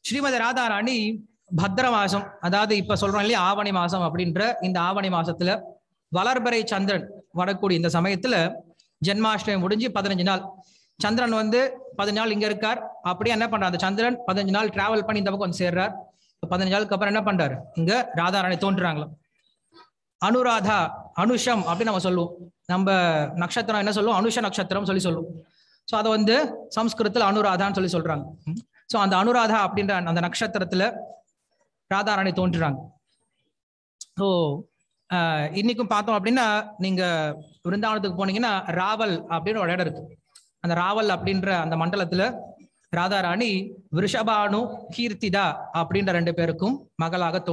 ஸ்ரீமதி ராதாராணி பத்ர மாசம் அதாவது இப்ப சொல்றோம் இல்லையா ஆவணி மாசம் அப்படின்ற இந்த ஆவணி மாசத்துல வளர்பறை சந்திரன் வரக்கூடிய இந்த சமயத்துல ஜென்மாஷ்டமி முடிஞ்சு பதினஞ்சு நாள் சந்திரன் வந்து பதினஞ்சு நாள் இங்க இருக்கார் அப்படியே என்ன பண்றார் அந்த சந்திரன் பதினஞ்சு நாள் டிராவல் பண்ணி இந்த பக்கம் வந்து சேர்றார் பதினஞ்சு நாளுக்கு அப்புறம் என்ன பண்றாரு இங்க ராதாராணி தோன்றுறாங்களாம் அனுராதா அனுஷம் அப்படின்னு நம்ம சொல்லுவோம் நம்ம நட்சத்திரம் என்ன சொல்லுவோம் அனுஷ நட்சத்திரம் சொல்லி சொல்லுவோம் ஸோ அதை வந்து சம்ஸ்கிருதத்தில் அனுராதான்னு சொல்லி சொல்றாங்க ஸோ அந்த அனுராதா அப்படின்ற அந்த நட்சத்திரத்துல ராதாராணி தோன்றுறாங்க ஸோ இன்னைக்கும் பார்த்தோம் அப்படின்னா நீங்க விருந்தாவனத்துக்கு போனீங்கன்னா ராவல் அப்படின்னு ஒரு இடம் இருக்கு அந்த ராவல் அப்படின்ற அந்த மண்டலத்துல ராதாராணி விருஷபானு கீர்த்திதா அப்படின்ற ரெண்டு பேருக்கும் மகளாக தோ